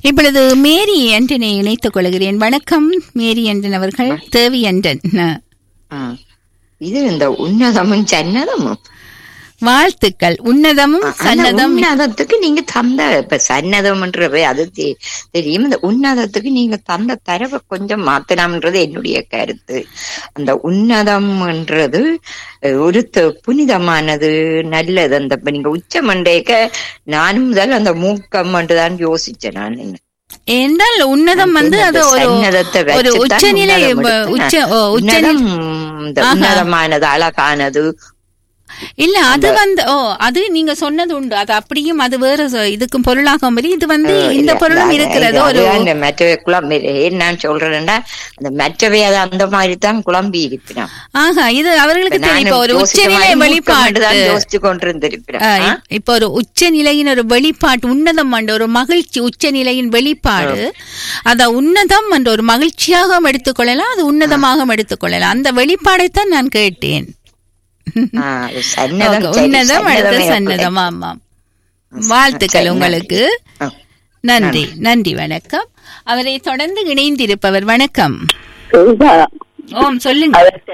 இப்பொழுது மேரி ஆண்டனை இணைத்துக் கொள்கிறேன் வணக்கம் மேரி ஆண்டன் அவர்கள் தேவி ஆண்டன் ஆ. இது இந்த உன்னதமும் சன்னதமும் வாழ்த்துக்கள் உன்னதமும் அந்த சன்னதம் உன்னதத்துக்கு நீங்க தந்த இப்ப சன்னதம்ன்றது அது தெ- தெரியும் இந்த உன்னதத்துக்கு நீங்க தந்த தரவை கொஞ்சம் மாத்தலாம்ன்றது என்னுடைய கருத்து அந்த உன்னதம்ன்றது அஹ், ஒரு த- புனிதமானது நல்லது அந்த இப்ப நீங்க உச்ச மண்டேக்க நானும் முதல் அந்த மூக்கம் தான் யோசிச்சேன் நான் என்றால் உன்னதம் வந்து அது ஒரு சன்னதத்தை ஒரு வச்சுதான் உச்சநிலை உன்னதம் எடுத்து உச்ச நான் ஓ, உச்சநிலை உன்னதம் இந்த ஆஹா. உன்னதமானது அழகானது இல்ல அது வந்து ஓ அது நீங்க சொன்னது உண்டு அது அப்படியும் அது வேற சொ- இதுக்கும் பொருளாக மாதிரி இது வந்து இந்த பொருளும் இருக்கிறது ஒரு அந்த மற்றவை குழம்பு ஏன் நான் சொல்றேன்டா அந்த மற்றவை அது அந்த மாதிரி தான் குழம்பி இருப்பினான் ஆஹா இது அவர்களுக்கு தெரியும் இப்ப ஒரு உச்சநிலை வெளிப்பாடு யோசிச்சு கொண்டிருந்திருப்பினான் ஆ, இப்- இப்ப ஒரு உச்ச நிலையின் ஒரு வெளிப்பாட்டு உன்னதம் என்ற ஒரு மகிழ்ச்சி உச்ச நிலையின் வெளிப்பாடு அத உன்னதம் என்ற ஒரு மகிழ்ச்சியாக எடுத்துக்கொள்ளலாம் அது உன்னதமாக எடுத்துக்கொள்ளலாம் அந்த வெளிப்பாடைத்தான் நான் கேட்டேன் சன்னதம் ஓகே, சரி, உன்னதம் அடுத்த சன்னதமே சன்னதம் ஆமாம் வாழ்த்துக்கள் சரி, உங்களுக்கு ஆ. நன்றி நன்றி வணக்கம் அவரை தொடர்ந்து இணைந்திருப்பவர் வணக்கம் சரிதா ஓம் சொல்லுங்க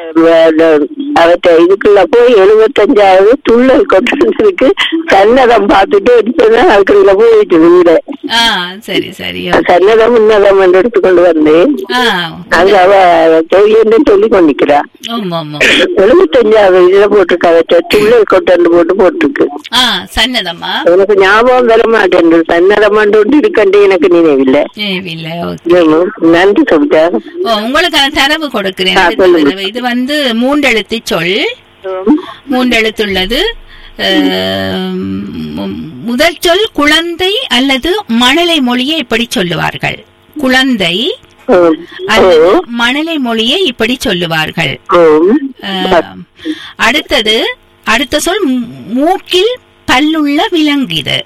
அவற்றை இதுக்குள்ள போய் எழுபத்தஞ்சாவது துள்ளல் கொட்டிருக்கு சன்னதம் பார்த்துட்டு எடுத்துதான் அதுக்குள்ள போயிட்டு வீட ஆ சரி சரி சன்னதம் உன்னதம் என்று எடுத்துக்கொண்டு வந்தேன் ஆ அங்க அவ தொழில் சொல்லி கொண்டிருக்கிறா ஓம் ஓம் ஓம். எழுபத்தஞ்சாவது இதுல போட்டிருக்கு அவற்றை துள்ளல் கொண்டு போட்டு போட்டிருக்கு ஆ சன்னதமா எனக்கு ஞாபகம் வர மாட்டேன் சன்னதம் ஒன்று இருக்கண்டு எனக்கு நினைவில்லை இல்ல ஓகே ஆமாம். நன்றி கவிதா ஓ உங்களுக்கான தரவு கொடுக்கிறேன் ஆ, அடுத்த சொல்லுங்க. தரவு. இது வந்து மூன்றெழுத்து சொல் மூன்றெழுத்துள்ளது அஹ், மு- முதல் சொல் குழந்தை அல்லது மணலை மொழியை இப்படி சொல்லுவார்கள் குழந்தை ஓம். அல்லது ஓம். மணலை மொழியை இப்படி சொல்லுவார்கள் ஓம். அஹ், அடுத்தது அடுத்த சொல் மூ- மூக்கில் பல்லுள்ள விலங்கு இது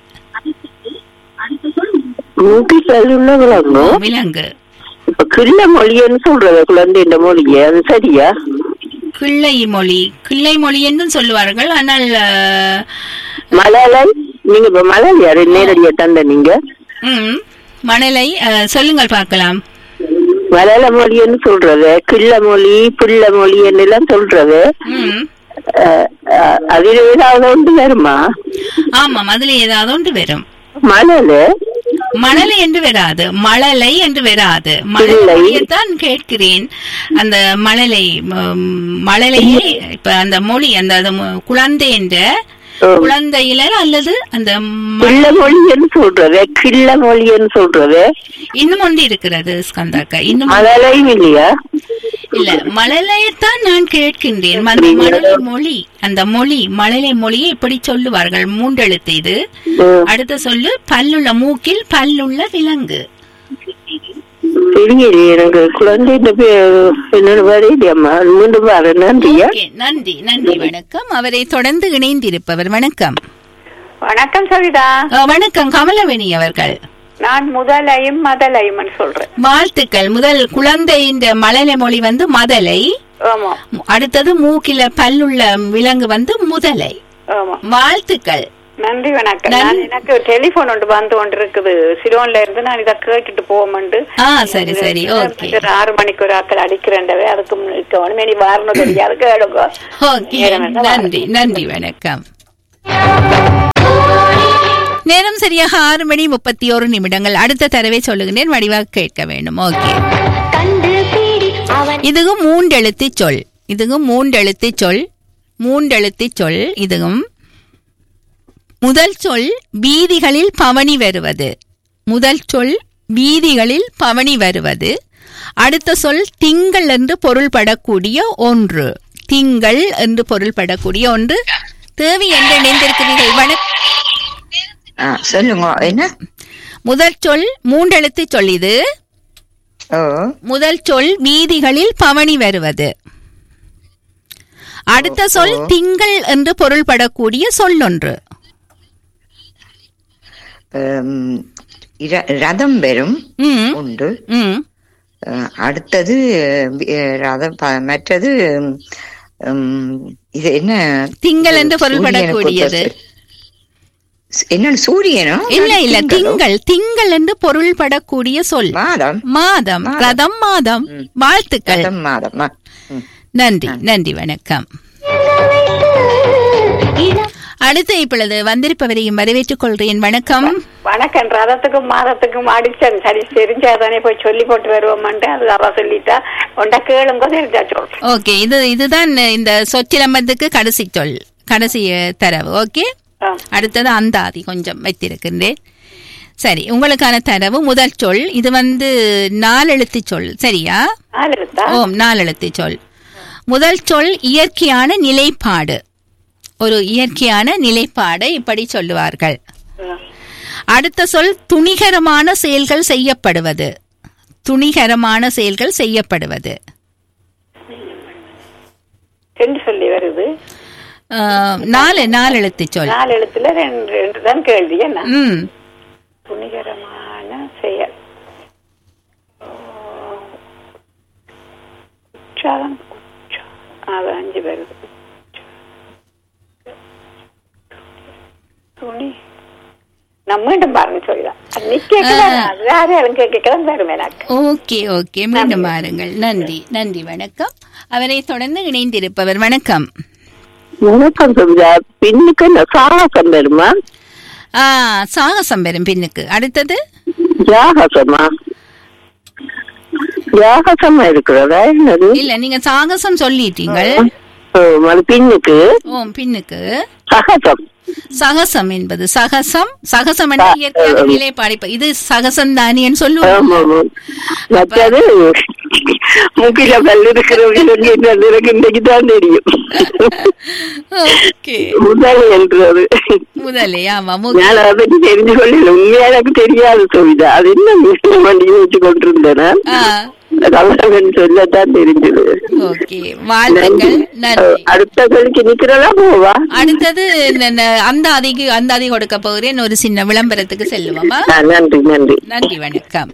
மூக்கி செல்லுள்ள விளங்கும் விலங்கு இப்ப கிள்ள மொழின்னு சொல்றது குழந்தைன்ற மொழிய அது சரியா கிள்ளை மொழி கிள்ளை மொழி என்றும் சொல்லுவார்கள் ஆனால் அஹ், மலையாள நீங்க இப்ப மலையாளியாரு நேரடியா தந்த நீங்க ம், மணலை அஹ், சொல்லுங்கள் பார்க்கலாம் மலையாள மொழின்னு சொல்றது கிள்ள மொழி பிள்ளை மொழி எல்லாம் சொல்றது ம் அஹ், அஹ், அதுல ஏதாவது ஒன்று வருமா ஆமாம் அதுல ஏதாவது ஒன்று வரும் மலையில மணலை என்று வராது மழலை என்று வராது இல்லை. மழையைத்தான் கேட்கிறேன் அந்த மழலை ம், மழலையை இப்ப அந்த மொழி அந்த அது மு- குழந்தை என்ற குழந்தையில அல்லது அந்த ம- பிள்ளை மொழின்னு சொல்றது கிள்ள மொழின்னு சொல்றது இன்னும் ஒன்று இருக்கிறது ஸ்கந்தாக்கா இன்னும் மலையாளையும் இல்லையா இல்ல மழலையைத்தான் நான் கேட்கின்றேன் அந்த மழலை மொழி அந்த மொழி மழலை மொழியை இப்படி சொல்லுவார்கள் மூன்றெழுத்து இது ம். அடுத்த சொல்லு பல்லுள்ள மூக்கில் பல்லுள்ள விலங்கு தெரியலையே எனக்கு குழந்தைன்ற பேர் என்னோட வரையிலையம்மா மீண்டும் வர நன்றியா ஓகே, நன்றி நன்றி வணக்கம் அவரை தொடர்ந்து இணைந்திருப்பவர் வணக்கம் வணக்கம் சவிதா அஹ், வணக்கம் கமலவேணி அவர்கள் நான் முதலையும் மதலையும் சொல்றேன் வாழ்த்துக்கள் முதல் குழந்தை இந்த மழலை மொழி வந்து மதலை ஆமா அடுத்தது மூக்கில பல்லுள்ள விலங்கு வந்து முதலை ஆமா வாழ்த்துக்கள் நன்றி வணக்கம் நன்றி. நான் எனக்கு டெலிபோன் ஒன்று வந்து கொண்டு இருக்குது சிலோன்ல இருந்து நான் இதை கேட்டுட்டு போவோம்ண்டு ஆ சரி சரி ஓகே ஒரு ஆறு மணிக்கு ஒரு ஆக்கள் அடிக்கிறேன்டவே அதுக்கு முன்னிக்கணும் இனி வாரணும் தெரியாது கேளுங்க ஓகே நேரம் என்ன? நன்றி நன்றி வணக்கம் நேரம் சரியாக ஆறு மணி முப்பத்தி ஒரு நிமிடங்கள் அடுத்த தரவை சொல்லுகிறேன் வடிவாக கேட்க வேண்டும் ஓகே இதுவும் மூன்றெழுத்து சொல் இதுவும் மூன்றெழுத்து சொல் மூன்றெழுத்து சொல் இதுவும் முதல் சொல் வீதிகளில் பவனி வருவது முதல் சொல் வீதிகளில் பவனி வருவது அடுத்த சொல் திங்கள் என்று பொருள்படக்கூடிய ஒன்று திங்கள் என்று பொருள்படக்கூடிய ஒன்று தேவி என்று இணைந்திருக்கிறீர்கள் வணக் ஆ, சொல்லுங்க என்ன முதல் சொல் மூன்றெழுத்து சொல் இது ஓ முதல் சொல் வீதிகளில் பவனி வருவது அடுத்த சொல் திங்கள் என்று பொருள்படக்கூடிய சொல்லொன்று ஹம், இர- ரதம் பெறும் ம் உண்டு ம் அஹ், அடுத்தது அஹ், ரதம் ப- மற்றது ஹம், இது என்ன திங்கள் என்று சூரியனுக்கு பொருள்படக்கூடியது ஒத்த சொல். என்ன சூரியனோ இல்ல இல்ல திங்களோ? திங்கள் திங்கள் என்று பொருள்படக்கூடிய சொல் மாதம் மாதம் மாதம். ரதம் மாதம் வாழ்த்துக்கள் ரதம் மாதமா ம். நன்றி நன்றி வணக்கம் அடுத்து இப்பொழுது வந்திருப்பவரையும் வரவேற்றுக் கொள்கிறேன் வணக்கம் வணக்கம் ரதத்துக்கும் மாதத்துக்கும் அடிச்சேன் சரி தெரிஞ்சாதானே போய் சொல்லி போட்டு வருவோம்ட்டு அது அவ சொல்லிட்டா உண்ட கேளுங்க தெரிஞ்சா சொல்றேன் ஓகே இது இதுதான் இந்த சொச்சிலம்பத்துக்கு கடைசி சொல் கடைசி அஹ், தரவு ஓகே ஆ. அடுத்தது அந்தாதி கொஞ்சம் வைத்திருக்கின்றேன் சரி உங்களுக்கான தரவு முதல் சொல் இது வந்து நாலெழுத்து சொல் சரியா நாலு எழுத்தா ஓம் நாலெழுத்து சொல் முதல் சொல் இயற்கையான நிலைப்பாடு ஒரு இயற்கையான நிலைப்பாடு இப்படி சொல்லுவார்கள் அடுத்த சொல் துணிகரமான செயல்கள் செய்யப்படுவது துணிகரமான செயல்கள் செய்யப்படுவது ரெண்டு சொல்லி வருது ஆஹ், நாலு நாலு எழுத்து சொல் நாலு எழுத்துல ரெண்டு ரெண்டு தான் கேள்வி என்ன ம் துணிகரமான செயல் உற்சாகம் உற்சா- அது அஞ்சு வருது துணி நான் மீண்டும் பாருங்க சொல்லிதான் நீ கேட்கலாம் வேற யாரும் கேட்கலாம் வரும் எனக்கு ஓகே ஓகே மீண்டும் பாருங்கள் நன்றி நன்றி வணக்கம் அவரை தொடர்ந்து இணைந்திருப்பவர் வணக்கம் வணக்கம் சுபிதா பின்னுக்கு என்ன சாகசம் வருமா ஆ சாகசம் பெறும் பின்னுக்கு அடுத்தது ஜாகசமா ஜாகசமா இருக்கிறதா என்னது இல்ல நீங்க சாகசம் சொல்லிட்டீங்கள் ஓ, அது பின்னுக்கு ஓம் பின்னுக்கு சகசம் சகசம் என்பது சகசம் சகசம் என்ற இயற்கையான நிலைப்பாடு இப்ப இது சகசம் தானியன்னு சொல்லுவோம் ஆமா ஆமா மற்றது மூக்கில பல்லு இருக்கிறவங்களுக்கு எனக்கு இன்னைக்கு தான் தெரியும் ஓகே முதல் என்றது முதலே ஆமா மு- நான் அதை பற்றி தெரிஞ்சு கொள்ளல உண்மையா எனக்கு தெரியாது சுவிதா அது என்ன மிஷின வண்டி வச்சு கொண்டிருந்தேன் ஆ கவனம் சொல்லத்தான் தெரிஞ்சது ஓகே வாழ்த்துக்கள் நன்றி அடுத்த கழிக்கு நிக்கிறதா போவா அடுத்தது இந்த- இந்த அந்தாதிக்கு அந்தாதி கொடுக்க போகிறேன் ஒரு சின்ன விளம்பரத்துக்கு செல்லுவோமா ஆ, நன்றி நன்றி நன்றி வணக்கம்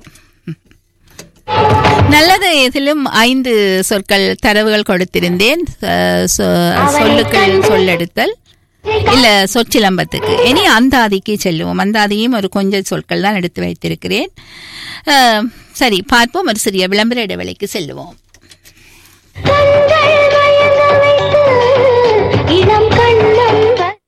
நல்லது இதிலும் ஐந்து சொற்கள் தரவுகள் கொடுத்திருந்தேன் அஹ், சொ- சொல்லுக்கள் சொல்லெடுத்தல் இல்ல சொற்சிலம்பத்துக்கு இனி அந்தாதிக்கு செல்லுவோம் அந்தாதியும் ஒரு கொஞ்சம் சொற்கள் தான் எடுத்து வைத்திருக்கிறேன் அஹ், சரி பார்ப்போம் ஒரு சிறிய விளம்பர இடைவெளிக்கு செல்லுவோம் இளம் கண்ணம்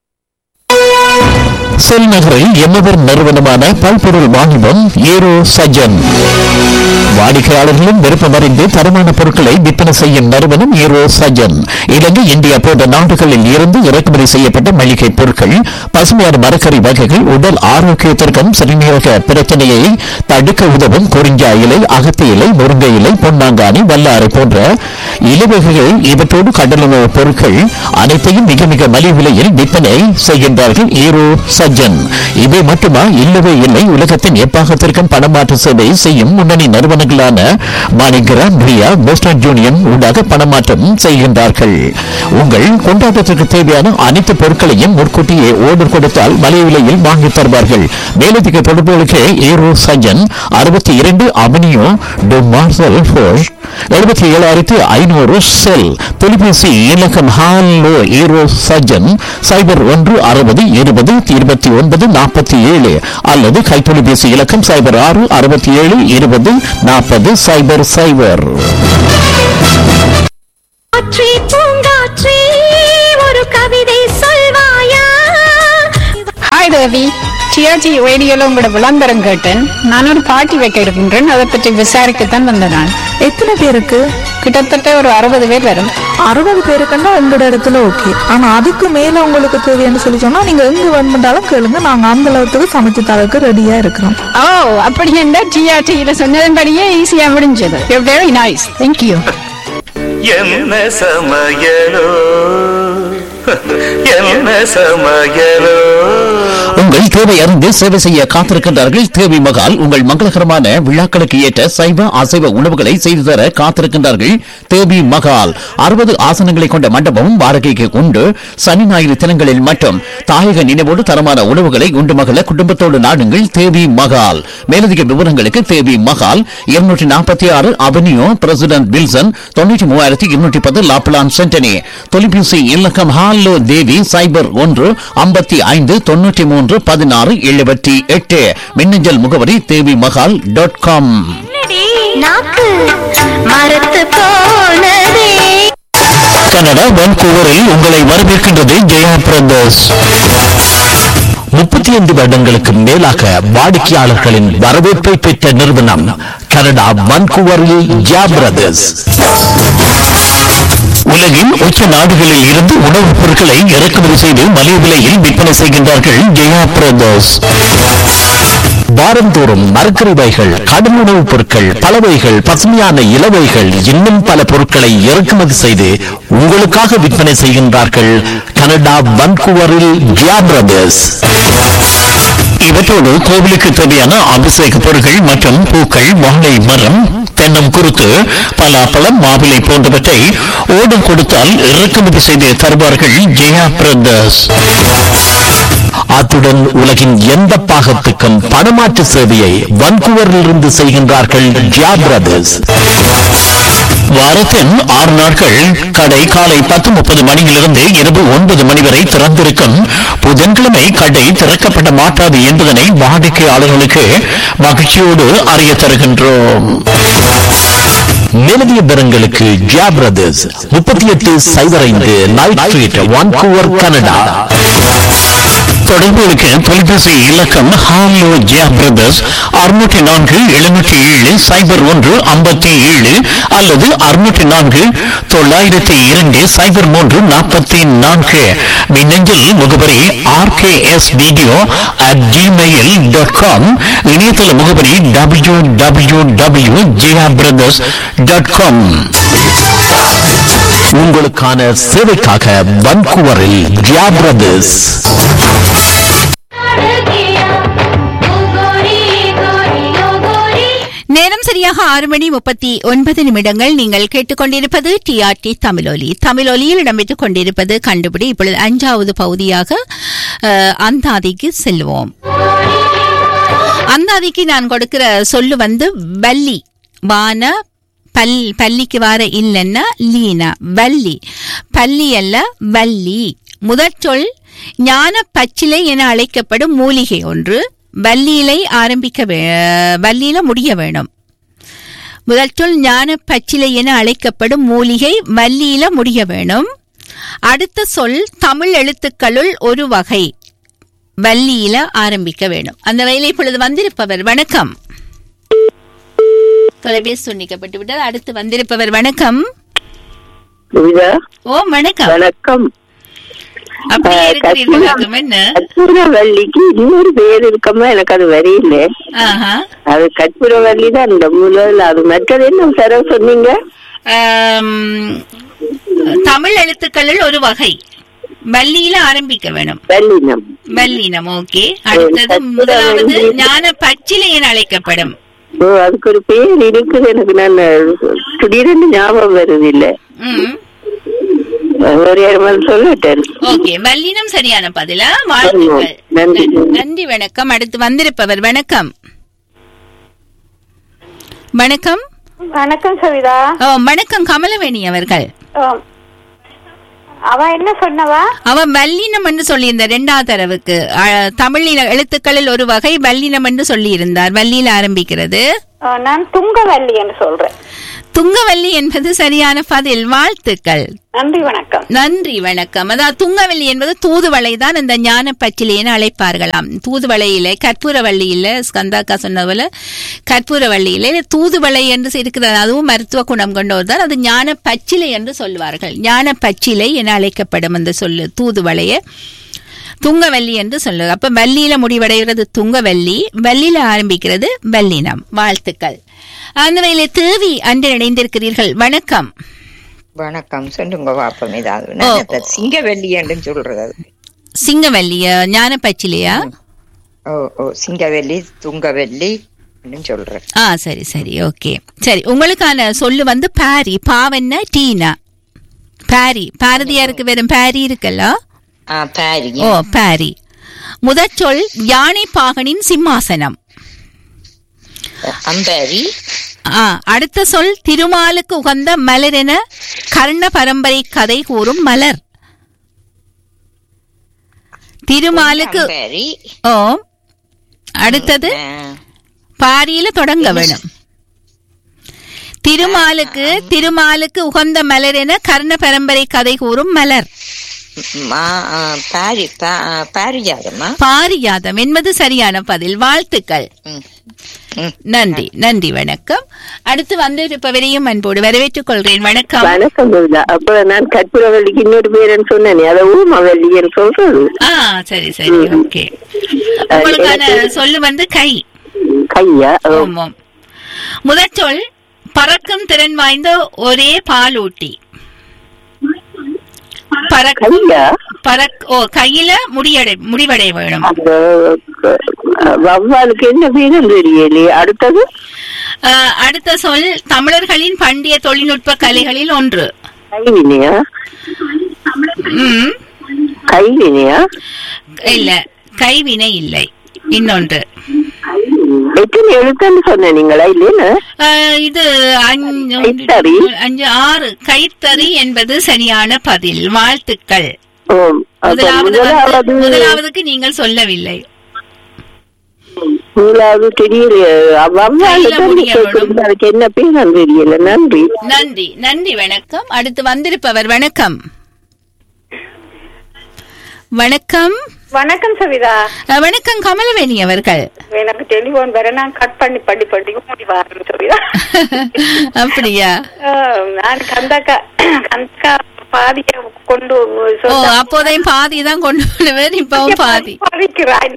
செல் நகரில் எம்மவர் நிறுவனமான பல்பொருள் வாணிபம் ஏரோ சஜன் வாடிக்கையாளர்களும் விருப்பமறிந்து தரமான பொருட்களை விற்பனை செய்யும் நிறுவனம் ஏரோ சஜன் இலங்கை இந்தியா போன்ற நாடுகளில் இருந்து இறக்குமதி செய்யப்பட்ட மளிகை பொருட்கள் பசுமையான மரக்கறி வகைகள் உடல் ஆரோக்கியத்திற்கும் சிறுநீரக பிரச்சனையை தடுக்க உதவும் குறிஞ்சா இலை அகத்தி இலை முருங்கை இலை பொன்னாங்கானி வல்லாரை போன்ற இலைவகைகள் இவற்றோடு கடலுணவு பொருட்கள் அனைத்தையும் மிக மிக மலிவு விலையில் விற்பனை செய்கின்றார்கள் ஈரோ சஜ்ஜன் இவை மட்டுமா இல்லவே இல்லை உலகத்தின் எப்பாகத்திற்கும் பணமாற்று சேவை செய்யும் முன்னணி நிறுவனங்களான மாணிகிராம் பிரியா வெஸ்டர்ன் யூனியன் ஊடாக பணமாற்றம் செய்கின்றார்கள் உங்கள் கொண்டாட்டத்திற்கு தேவையான அனைத்து பொருட்களையும் முன்கூட்டியே ஓர்டர் கொடுத்தால் மலிவு விலையில் வாங்கி தருவார்கள் மேலதிக தொடர்புகளுக்கு ஈரோ சஜ்ஜன் அறுபத்தி இரண்டு அவனியோ டு மார்சல் ஃபோர்ஸ் எழுபத்தி ஏழாயிரத்தி ஐநூறு செல் தொலைபேசி இலக்கம் ஹாலோ ஈரோ சஜன் சைபர் ஒன்று அறுபது இருபது இருபத்தி ஒன்பது நாற்பத்தி ஏழு அல்லது கைத்தொலைபேசி இலக்கம் சைபர் ஆறு அறுபத்தி ஏழு இருபது நாற்பது சைபர் சைபர் காற்றே பூங்காற்றே ஒரு கவிதை சொல்வாயா ஹாய் தேவி டிஆர்டி ரேடியோல உங்களோட விளம்பரம் கேட்டேன் நான் ஒரு பார்ட்டி வைக்க இருக்கின்றேன் அதை பற்றி விசாரிக்கத்தான் வந்த நான் எத்தனை பேருக்கு கிட்டத்தட்ட ஒரு அறுபது பேர் வரும் அறுபது பேருக்குன்னா எங்களோட இடத்துல ஓகே ஆனா அதுக்கு மேல உங்களுக்கு தேவைன்னு சொல்லி சொன்னா நீங்க எங்க வேணுமென்றாலும் கேளுங்க நாங்க அந்த அளவுக்கு சமைச்சு தரக்கு ரெடியா இருக்கிறோம் ஓ அப்படி என்ன டிஆர்டியில சொன்னதன்படியே ஈஸியா முடிஞ்சது வெரி நைஸ் தேங்க்யூ என்ன சமையலோ என்ன சமையலோ உங்கள் தேவை அறிந்து சேவை செய்ய காத்திருக்கின்றார்கள் தேவி மகால் உங்கள் மங்களகரமான விழாக்களுக்கு ஏற்ற சைவ அசைவ உணவுகளை செய்து தர காத்திருக்கின்றார்கள் தேவி மகால் அறுபது ஆசனங்களை கொண்ட மண்டபமும் வாடகைக்கு உண்டு சனி ஞாயிறு தினங்களில் மட்டும் தாயக நினைவோடு தரமான உணவுகளை உண்டு மகள குடும்பத்தோடு நாடுங்கள் தேவி மகால் மேலதிக விவரங்களுக்கு தேவி மகால் இருநூற்றி நாற்பத்தி ஆறு அவென்யூ பிரசிடென்ட் வில்சன் தொண்ணூற்றி மூவாயிரத்தி இருநூற்றி பத்து லாப்லான் சென்டனி தொலைபேசி இலக்கம் ஹாலோ தேவி சைபர் ஒன்று ஐம்பத்தி ஐந்து தொண்ணூற்றி மூன்று மூன்று பதினாறு எழுபத்தி எட்டு மின்னஞ்சல் முகவரி தேவி மகால் டாட் காம் நாக்கு மரத்து போனதே கனடா வான்கூவரில் உங்களை வரவேற்கின்றது ஜெயா பிரதர்ஸ் முப்பத்தி ஐந்து வருடங்களுக்கு மேலாக வாடிக்கையாளர்களின் வரவேற்பை பெற்ற நிறுவனம் கனடா வான்கூவரில் ஜெயா பிரதர்ஸ் உலகின் உச்ச நாடுகளில் இருந்து உணவுப் பொருட்களை இறக்குமதி செய்து மலிவு விலையில் விற்பனை செய்கின்றார்கள் ஜெயா பிரதர்ஸ் வாரந்தோறும் மரக்கறிவைகள் கடும் உணவுப் பொருட்கள் பலவைகள் பசுமையான இலவைகள் இன்னும் பல பொருட்களை இறக்குமதி செய்து உங்களுக்காக விற்பனை செய்கின்றார்கள் கனடா வன்கூவரில் ஜியா பிரதர்ஸ் இவற்றோடு கோவிலுக்கு தேவையான அபிஷேக பொருட்கள் மற்றும் பூக்கள் வாழை மரம் தென்னம் குருத்து பலாப்பழம் மாவிலை போன்றவற்றை ஓடம் கொடுத்தால் இறக்குமதி செய்து தருவார்கள் ஜெயா பிரதர்ஸ் அத்துடன் உலகின் எந்த பாகத்துக்கும் பணமாற்று சேவையை வன்கூவரிலிருந்து செய்கின்றார்கள் ஜியா பிரதர்ஸ் வாரத்தின் ஆறு நாட்கள் கடை காலை பத்து முப்பது மணியிலிருந்து இரவு ஒன்பது மணி வரை திறந்திருக்கும் புதன்கிழமை கடை திறக்கப்பட மாட்டாது என்பதனை வாடிக்கையாளர்களுக்கு மகிழ்ச்சியோடு அறிய தருகின்றோம் மேலதிக விவரங்களுக்கு ஜியா பிரதர்ஸ் முப்பத்தி எட்டு சைபர் ஐந்து நைட் ஸ்ட்ரீட் வான்கூவர் கனடா தொடர்புகளுக்கு தொலைபேசி இலக்கம் ஹாலோ ஜியா பிரதர்ஸ் அறுநூற்றி நான்கு எழுநூற்றி ஏழு சைபர் ஒன்று ஐம்பத்தி ஏழு அல்லது அறுநூற்றி நான்கு தொள்ளாயிரத்தி இரண்டு சைபர் மூன்று நாற்பத்தி நான்கு மின்னஞ்சல் முகவரி RKS video at Gmail dot com இணையதள முகவரி W W W Zia brothers dot com உங்களுக்கான சேவைக்காக வன்கூவரில் ஜியா பிரதர்ஸ் நேரம் சரியாக ஆறு மணி முப்பத்தி ஒன்பது நிமிடங்கள் நீங்கள் கேட்டுக்கொண்டிருப்பது டிஆர்டி தமிழொலி தமிழொலியில் இடம்பெற்றுக் கொண்டிருப்பது கண்டுபிடி இப்பொழுது அஞ்சாவது பகுதியாக அஹ், அந்தாதிக்கு செல்வோம் அந்தாதிக்கு நான் கொடுக்கிற சொல்லு வந்து வள்ளி வான பல் பள்ளிக்கு வார இல்லைன்னா லீனா வள்ளி பள்ளி அல்ல வள்ளி முதற் சொல் ஞான பச்சிலை என அழைக்கப்படும் மூலிகை ஒன்று வள்ளியிலை ஆரம்பிக்க வே வள்ளியில முடிய வேணும் முதல் சொல் ஞான பச்சிலை என அழைக்கப்படும் மூலிகை வள்ளியில முடிய வேணும் அடுத்த சொல் தமிழ் எழுத்துக்களுள் ஒரு வகை வள்ளியில ஆரம்பிக்க வேணும் அந்த வகையில் இப்பொழுது வந்திருப்பவர் வணக்கம் தொலைபேசி துண்டிக்கப்பட்டு விட்டது அடுத்து வந்திருப்பவர் வணக்கம் புரியுதா? ஓ வணக்கம் வணக்கம் அப்படியே ஆ, இருக்கிறீர்கள் கற்பூரம். வணக்கம். என்ன கற்பூரவல்லிக்கு இன்னொரு பேர் இருக்கமா எனக்கு அது வரையில ஆஹா அது கற்பூரவல்லி தான் இந்த முதல் அது மற்றது என்ன சரவ சொன்னீங்க ஆம், தமிழ் எழுத்துக்களில் ஒரு வகை வள்ளியில ஆரம்பிக்க வேணும் வல்லினம் வல்லினம் ஓகே அடுத்தது கற்பூர முதலாவது வள்ளி. ஞான பச்சிலை என அழைக்கப்படும் ஓ அதுக்கு ஒரு பேர் இருக்குது எனக்கு நான் திடீரென்று ஞாபகம் வருது இல்ல ம் ஒரு இடமல் சொல்லட்டேன் ஓகே வல்லினம் சரியான பதிலா வாழ்த்துக்கள் நன்றி. நன்றி. நன்றி வணக்கம் அடுத்து வந்திருப்பவர் வணக்கம் வணக்கம் வணக்கம் சவிதா ஓ, வணக்கம் கமலவேணி அவர்கள் ஆம். அவ என்ன சொன்னவா அவன் வல்லினம் என்று சொல்லியிருந்தார் இரண்டாவது தரவுக்கு அஹ், தமிழில் எழுத்துக்களில் ஒரு வகை வல்லினம் என்று சொல்லியிருந்தார் வள்ளியில் ஆரம்பிக்கிறது ஆ, நான் துங்கவல்லி என்று சொல்றேன் துங்கவல்லி என்பது சரியான பதில் வாழ்த்துக்கள் நன்றி வணக்கம் நன்றி வணக்கம் அதாவது துங்கவல்லி என்பது தூதுவளை தான் இந்த ஞான பச்சிலைன்னு அழைப்பார்களாம் தூதுவளையில கற்பூரவள்ளியில ஸ்கந்தாக்கா சொன்னது போல கற்பூரவள்ளியில தூதுவளை என்று இருக்கிறது அதுவும் மருத்துவ குணம் கொண்டவர் தான் அது ஞான பச்சிலை என்று சொல்வார்கள் ஞான பச்சிலை என அழைக்கப்படும் அந்த சொல்லு தூதுவளைய துங்கவல்லி என்று சொல்லுங்க அப்ப வள்ளியில முடிவடைகிறது துங்கவல்லி வள்ளியில ஆரம்பிக்கிறது வல்லினம் வாழ்த்துக்கள் அந்த வகையில தேவி அன்று இணைந்திருக்கிறீர்கள் வணக்கம் வணக்கம் சொல்லுங்க பாப்பம் ஏதாவது ஓ. நான் அதை சிங்கவல்லி என்று சொல்றது அது. சிங்கவல்லியா ஞான பச்சிலையா ஓ ஓ சிங்கவல்லி துங்கவல்லி அப்படின்னு சொல்றேன் ஆ சரி சரி ஓகே சரி உங்களுக்கான சொல்லு வந்து பாரி பாவன்னா டீனா பாரி பாரதியாருக்கு வெறும் பாரி இருக்குல்ல ஆ பாரி ஓ பாரி முதற் சொல் யானை பாகனின் சிம்மாசனம் அம்பாரி ஆ அடுத்த சொல் திருமாலுக்கு உகந்த மலர் என கர்ண பரம்பரை கதை கூறும் மலர் திருமாலுக்கு அம்பேரி ஓ அடுத்தது அஹ், பாரியில தொடங்க வேணும் திருமாலுக்கு திருமாலுக்கு உகந்த மலர் என கர்ண பரம்பரை கதை கூறும் மலர் மா- அஹ், பாரி பா- அஹ், பாரிஜாதமா பாரியாதம் என்பது சரியான பதில் வாழ்த்துக்கள் ம். ம். நன்றி நன்றி வணக்கம் அடுத்து வந்து இருப்பவரையும் அன்போடு வரவேற்றுக் கொள்கிறேன் வணக்கம் வணக்கம் கோவிந்தா அப்ப நான் கற்பூரவல்லிக்கு இன்னொரு பேருன்னு சொன்னேனே அதை ஊமவல்லின்னு சொல்றது ஆ சரி சரி ஓகே உங்களுக்கான சொல்லு வந்து கை கையா ஓ, ஆமாம் முதற் சொல் பறக்கும் திறன் வாய்ந்த ஒரே பாலூட்டி பறக்கும் கையா பறக் ஓ கையில முடியடை முடிவடை வேணும் அந்த அஹ், வவ்வாலுக்கு என்ன பேரும் தெரியலையே அடுத்தது அஹ், அடுத்த சொல் தமிழர்களின் பண்டைய தொழில்நுட்ப கலைகளில் ஒன்று கைவினையா ம் கைவினையா இல்ல கைவினை இல்லை இன்னொன்று எத்தனை எழுத்துன்னு சொன்ன நீங்களா இல்லைன்னு அஹ், இது அஞ்சு- கைத்தறி. அஞ்சு ஆறு கைத்தறி என்பது சரியான பதில் வாழ்த்துக்கள் ஓம் அப்ப முதலாவது வந்து- முதலாவது முதலாவதுக்கு நீங்கள் சொல்லவில்லை முதலாவது தெரியலையே வவ்வாலு கையில முடிய வேணும். அதுக்கு என்ன பேரும் தெரியல நன்றி நன்றி நன்றி வணக்கம் அடுத்து வந்திருப்பவர் வணக்கம் வணக்கம் வணக்கம் சவிதா அஹ், வணக்கம் கமலவேணி அவர்கள் எனக்கு டெலிபோன் வர நான் கட் பண்ணி பண்ணி பண்ணி முடிவாரு சவிதா அப்படியா ஆஹ், நான் கந்தக்கா கந்தக்கா பாதிய கொண்டு ஓ சொல்ல- அப்போதையும் பாதி தான் கொண்டு வருவேன் இப்பவும் பாதி பாதிக்கிறாய்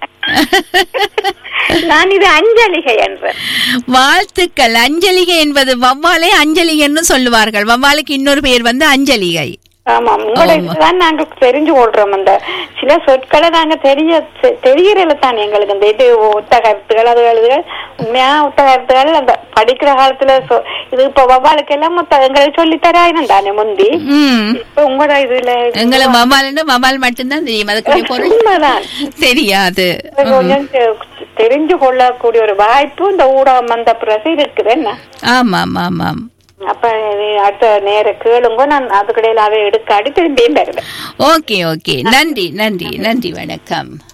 நான் இது அஞ்சலிகை என்ற வாழ்த்துக்கள் அஞ்சலிகை என்பது வவ்வாலை அஞ்சலிகைன்னு சொல்லுவார்கள் வவ்வாலுக்கு இன்னொரு பேர் வந்து அஞ்சலிகை ஆமா உங்களோட ஆமா. இதுதான் நாங்க தெரிஞ்சு கொள்றோம் அந்த சில சொற்களை நாங்க தெரிய தெ- தெரியறதுல தான் எங்களுக்கு இந்த இது ஒத்த கருத்துகள் அது எழுதுகள் உண்மையா ஒத்த கருத்துகள் அந்த படிக்கிற காலத்துல சொ- இது இப்ப வவ்வாலுக்கு எல்லாம் மொத்த எங்களுக்கு சொல்லி தராயினம் தானே முந்தி ம் இப்ப உங்களோட இதுல எங்களை வவ்வால்னு வவ்வால் மட்டும்தான் தெரியும் அதுக்குரிய பொருள் உண்மைதான் தெரியாது இது கொஞ்சம் தெ- தெரிஞ்சு கொள்ளக்கூடிய ஒரு வாய்ப்பு இந்த ஊடகம் வந்த பிறகு இருக்குது என்ன ஆமாம் ஆமாம் அப்ப இது அடுத்த நேர கேளுங்க நான் அதுக்கடையில அவை எடுக்காடி திரும்பியும் வருவேன் ஓகே ஓகே நன்றி நன்றி நன்றி வணக்கம்